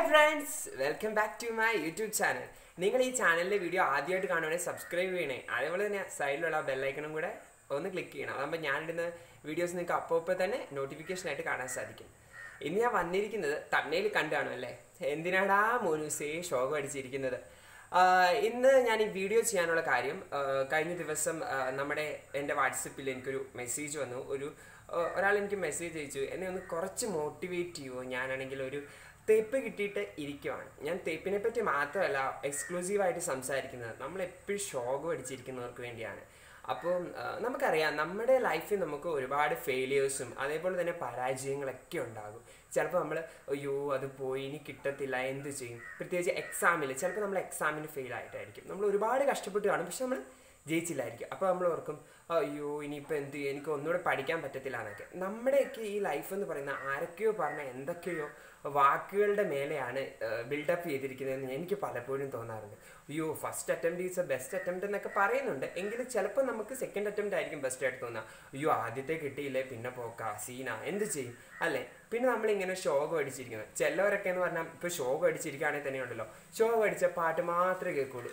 Friends welcome back to my YouTube channel നിങ്ങൾ ഈ ചാനലിലെ വീഡിയോ ആദ്യമായിട്ട് കാണുവാണെങ്കിൽ സബ്സ്ക്രൈബ് ചെയ്യണേ അതേപോലെ തന്നെ സൈഡിലുള്ള ബെല്ലൈക്കണും കൂടെ ഒന്ന് ക്ലിക്ക് ചെയ്യണം അതാകുമ്പോൾ ഞാനിടുന്ന വീഡിയോസ് നിങ്ങൾക്ക് അപ്പോൾ ഇപ്പോൾ തന്നെ നോട്ടിഫിക്കേഷൻ ആയിട്ട് കാണാൻ സാധിക്കും ഇന്ന് ഞാൻ വന്നിരിക്കുന്നത് തണ്ണയിൽ കണ്ടാണ് അല്ലേ എന്തിനാടാ മോനൂസേ ഷോകം അടിച്ചിരിക്കുന്നത് ആഹ് ഇന്ന് ഞാൻ ഈ വീഡിയോ ചെയ്യാനുള്ള കാര്യം ആഹ് കഴിഞ്ഞ ദിവസം ആഹ് നമ്മുടെ എൻ്റെ വാട്സപ്പിൽ എനിക്കൊരു മെസ്സേജ് വന്നു ഒരു ആഹ് ഒരാൾ എനിക്ക് മെസ്സേജ് അയച്ചു എന്നെ ഒന്ന് കുറച്ച് മോട്ടിവേറ്റ് ചെയ്യുമോ ഞാനാണെങ്കിൽ ഒരു തേപ്പ് കിട്ടിയിട്ട് ഇരിക്കുവാണ് ഞാൻ തേപ്പിനെ പറ്റി മാത്രമല്ല എക്സ്ക്ലൂസീവായിട്ട് സംസാരിക്കുന്നത് നമ്മൾ എപ്പോഴും ഷോകം അടിച്ചിരിക്കുന്നവർക്ക് വേണ്ടിയാണ് അപ്പം ആ, നമുക്കറിയാം നമ്മുടെ ലൈഫിൽ നമുക്ക് ഒരുപാട് ഫെയിലിയേഴ്സും അതേപോലെ തന്നെ പരാജയങ്ങളൊക്കെ ഉണ്ടാകും ചിലപ്പോൾ നമ്മൾ അയ്യോ അത് പോയി ഇനി കിട്ടത്തില്ല എന്ത് ചെയ്യും പ്രത്യേകിച്ച് എക്സാമിൽ ചിലപ്പോൾ നമ്മൾ എക്സാമിന് ഫെയിൽ ആയിട്ടായിരിക്കും നമ്മൾ ഒരുപാട് കഷ്ടപ്പെട്ട് കാണും പക്ഷെ നമ്മൾ ജയിച്ചില്ലായിരിക്കും അപ്പോൾ നമ്മൾ ഓർക്കും അയ്യോ ഇനിയിപ്പോൾ എന്ത് ചെയ്യും? എനിക്ക് ഒന്നുകൂടെ പഠിക്കാൻ പറ്റത്തില്ല എന്നൊക്കെ നമ്മുടെയൊക്കെ ഈ ലൈഫ് എന്ന് പറയുന്ന ആരൊക്കെയോ പറഞ്ഞ എന്തൊക്കെയോ വാക്കുകളുടെ മേലെയാണ് ബിൽഡപ്പ് ചെയ്തിരിക്കുന്നതെന്ന് എനിക്ക് പലപ്പോഴും തോന്നാറുണ്ട് അയ്യോ first attempt is a best attempt എന്നൊക്കെ പറയുന്നുണ്ട് എങ്കിലും ചിലപ്പോൾ നമുക്ക് സെക്കൻഡ് അറ്റംപ്റ്റ് ആയിരിക്കും ബെസ്റ്റ് ആയിട്ട് തോന്നുക അയ്യോ ആദ്യത്തെ കിട്ടിയില്ലേ പിന്നെ പോക്ക സീന എന്ത് ചെയ്യും അല്ലേ പിന്നെ നമ്മളിങ്ങനെ ഷോകം അടിച്ചിരിക്കുന്നത് ചിലവരൊക്കെ എന്ന് പറഞ്ഞാൽ ഇപ്പോൾ ഷോകം അടിച്ചിരിക്കുകയാണെങ്കിൽ തന്നെ ഉണ്ടല്ലോ ഷോകം അടിച്ച പാട്ട് മാത്രമേ കേൾക്കുള്ളൂ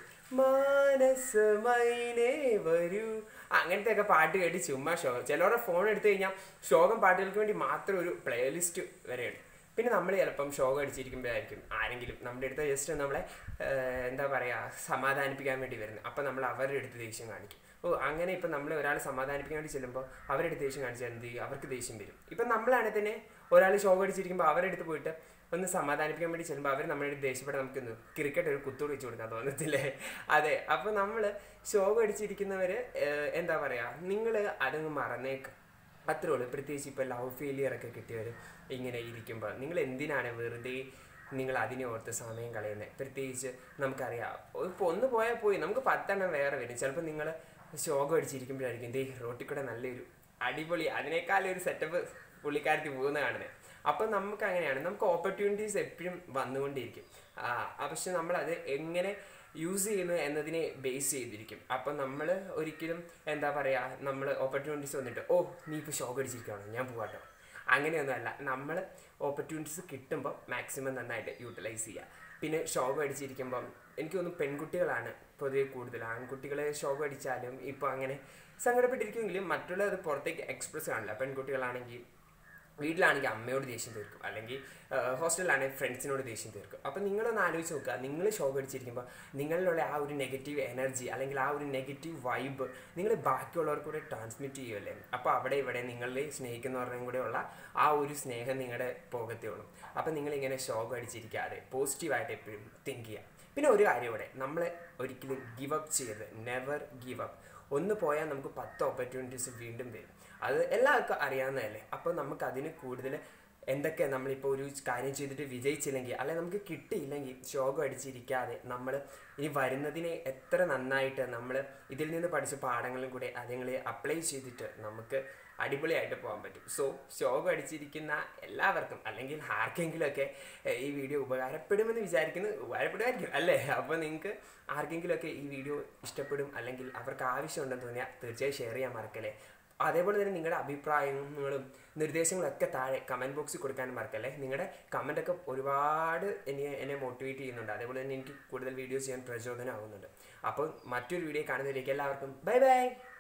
മാനസമൈനേ വരൂ അങ്ങനത്തെ ഒക്കെ പാട്ട് കേട്ട് ചുമ്മാ ഷോകം ചിലവരുടെ ഫോൺ എടുത്തു കഴിഞ്ഞാൽ ഷോകം പാട്ടുകൾക്ക് വേണ്ടി മാത്രം ഒരു പ്ലേലിസ്റ്റ് വരെയുണ്ട് പിന്നെ നമ്മൾ ചിലപ്പം ഷോകം അടിച്ചിരിക്കുമ്പോഴായിരിക്കും ആരെങ്കിലും നമ്മുടെ അടുത്ത് ജസ്റ്റ് നമ്മളെ ഏഹ്, എന്താ പറയുക സമാധാനിപ്പിക്കാൻ വേണ്ടി വരുന്നത് അപ്പം നമ്മൾ അവരുടെ അടുത്ത് ദേഷ്യം കാണിക്കും ഓ അങ്ങനെ ഇപ്പം നമ്മൾ ഒരാൾ സമാധാനിപ്പിക്കാൻ വേണ്ടി ചെല്ലുമ്പോൾ അവരുടെ അടുത്ത് ദേഷ്യം കാണിച്ചാൽ എന്ത് ചെയ്യും അവർക്ക് ദേഷ്യം വരും ഇപ്പം നമ്മളാണെങ്കിൽ തന്നെ ഒരാൾ ഷോകം അടിച്ചിരിക്കുമ്പോൾ അവരുടെ അടുത്ത് പോയിട്ട് ഒന്ന് സമാധാനിപ്പിക്കാൻ വേണ്ടി ചെല്ലുമ്പോൾ അവർ നമ്മുടെ അടുത്ത് ദേഷ്യപ്പെട്ട് നമുക്ക് എന്ത് ക്രിക്കറ്റ് ഒരു കുത്തോട് വെച്ച് കൊടുക്കാൻ തോന്നത്തില്ലേ അതെ അപ്പോൾ നമ്മൾ ഷോകം അടിച്ചിരിക്കുന്നവർ എന്താ പറയുക നിങ്ങൾ അതങ്ങ് മറന്നേക്ക് അത്രേ ഉള്ളൂ പ്രത്യേകിച്ച് ഇപ്പോൾ ലവ് ഫെയിലിയർ ഒക്കെ കിട്ടിയവർ ഇങ്ങനെ ഇരിക്കുമ്പോൾ നിങ്ങൾ എന്തിനാണ് വെറുതെ നിങ്ങൾ അതിനെ ഓർത്ത് സമയം കളയുന്നത് പ്രത്യേകിച്ച് നമുക്കറിയാം ഇപ്പോൾ ഒന്ന് പോയാൽ പോയി നമുക്ക് പത്തെണ്ണം വേറെ വരും ചിലപ്പോൾ നിങ്ങൾ ശോകം അടിച്ചിരിക്കുമ്പോഴായിരിക്കും ദേ റോട്ടിൽ കൂടെ നല്ലൊരു അടിപൊളി അതിനേക്കാളും ഒരു സെറ്റപ്പ് പുള്ളിക്കാരത്തി പോകുന്ന കാണുന്നത് അപ്പം നമുക്ക് അങ്ങനെയാണ് നമുക്ക് ഓപ്പർച്യൂണിറ്റീസ് എപ്പോഴും വന്നുകൊണ്ടിരിക്കും ആ, പക്ഷെ നമ്മളത് എങ്ങനെ യൂസ് ചെയ്യുന്നു എന്നതിനെ ബേസ് ചെയ്തിരിക്കും അപ്പം നമ്മൾ ഒരിക്കലും എന്താ പറയുക നമ്മൾ ഓപ്പർച്യൂണിറ്റീസ് വന്നിട്ട് ഓ നീ ഇപ്പോൾ ഷോക്ക് അടിച്ചിരിക്കുകയാണോ ഞാൻ പോവാട്ടോ അങ്ങനെയൊന്നുമല്ല നമ്മൾ ഓപ്പർച്യൂണിറ്റീസ് കിട്ടുമ്പോൾ മാക്സിമം നന്നായിട്ട് യൂട്ടിലൈസ് ചെയ്യുക പിന്നെ ഷോക്ക് അടിച്ചിരിക്കുമ്പം എനിക്ക് തോന്നുന്നു പെൺകുട്ടികളാണ് പൊതുവെ കൂടുതൽ ആൺകുട്ടികളെ ഷോക്ക് അടിച്ചാലും ഇപ്പോൾ അങ്ങനെ സങ്കടപ്പെട്ടിരിക്കുമെങ്കിലും മറ്റുള്ളത് പുറത്തേക്ക് എക്സ്പ്രസ് കാണില്ല പെൺകുട്ടികളാണെങ്കിൽ വീട്ടിലാണെങ്കിൽ അമ്മയോട് ദേഷ്യം തീർക്കും അല്ലെങ്കിൽ ഹോസ്റ്റലിലാണെങ്കിൽ ഫ്രണ്ട്സിനോട് ദേഷ്യം തീർക്കും അപ്പം നിങ്ങളൊന്ന് ആലോചിച്ച് നോക്കുക നിങ്ങൾ ഷോക്ക് അടിച്ചിരിക്കുമ്പോൾ നിങ്ങളിലുള്ള ആ ഒരു നെഗറ്റീവ് എനർജി അല്ലെങ്കിൽ ആ ഒരു നെഗറ്റീവ് വൈബ് നിങ്ങൾ ബാക്കിയുള്ളവർക്ക് കൂടെ ട്രാൻസ്മിറ്റ് ചെയ്യുമല്ലേ അപ്പോൾ അവിടെ ഇവിടെ നിങ്ങളെ സ്നേഹിക്കുന്നവരുടെയും കൂടെ ഉള്ള ആ ഒരു സ്നേഹം നിങ്ങളുടെ പോകത്തേ ഉള്ളൂ അപ്പം നിങ്ങളിങ്ങനെ ഷോക്ക് അടിച്ചിരിക്കാതെ പോസിറ്റീവായിട്ട് എപ്പോഴും തിങ്ക് ചെയ്യുക പിന്നെ ഒരു കാര്യം ഇവിടെ നമ്മൾ ഒരിക്കലും ഗിവ് അപ്പ് ചെയ്യരുത് നെവർ ഗിവ് അപ്പ് ഒന്ന് പോയാൽ നമുക്ക് പത്ത് ഓപ്പർച്യൂണിറ്റീസ് വീണ്ടും വരും അത് എല്ലാവർക്കും അറിയാവുന്നതല്ലേ അപ്പോൾ നമുക്ക് അതിന് കൂടുതൽ എന്തൊക്കെ നമ്മളിപ്പോൾ ഒരു കാര്യം ചെയ്തിട്ട് വിജയിച്ചില്ലെങ്കിൽ അല്ലെങ്കിൽ നമുക്ക് കിട്ടിയില്ലെങ്കിൽ ശോകം അടിച്ചിരിക്കാതെ നമ്മൾ ഇനി വരുന്നതിനെ എത്ര നന്നായിട്ട് നമ്മൾ ഇതിൽ നിന്ന് പഠിച്ച പാഠങ്ങളും കൂടെ അതുങ്ങളെ അപ്ലൈ ചെയ്തിട്ട് നമുക്ക് അടിപൊളിയായിട്ട് പോകാൻ പറ്റും സോ ശോകം അടിച്ചിരിക്കുന്ന എല്ലാവർക്കും അല്ലെങ്കിൽ ആർക്കെങ്കിലുമൊക്കെ ഏഹ്, ഈ വീഡിയോ ഉപകാരപ്പെടുമെന്ന് വിചാരിക്കുന്നു ഉപകാരപ്പെടുമായിരിക്കും അല്ലേ അപ്പോൾ നിങ്ങൾക്ക് ആർക്കെങ്കിലുമൊക്കെ ഈ വീഡിയോ ഇഷ്ടപ്പെടും അല്ലെങ്കിൽ അവർക്ക് ആവശ്യമുണ്ടെന്ന് തോന്നിയാൽ തീർച്ചയായും ഷെയർ ചെയ്യാൻ മറക്കല്ലേ അതേപോലെ തന്നെ നിങ്ങളുടെ അഭിപ്രായങ്ങളും നിർദ്ദേശങ്ങളും ഒക്കെ താഴെ കമൻറ്റ് ബോക്സിൽ കൊടുക്കാനും മറക്കല്ലേ നിങ്ങളുടെ കമൻ്റ് ഒക്കെ ഒരുപാട് എന്നെ എന്നെ മോട്ടിവേറ്റ് ചെയ്യുന്നുണ്ട് അതേപോലെ തന്നെ എനിക്ക് കൂടുതൽ വീഡിയോസ് ചെയ്യാൻ പ്രചോദനമാകുന്നുണ്ട് അപ്പോൾ മറ്റൊരു വീഡിയോ കാണുന്നതിലേക്ക് എല്ലാവർക്കും ബൈ ബൈ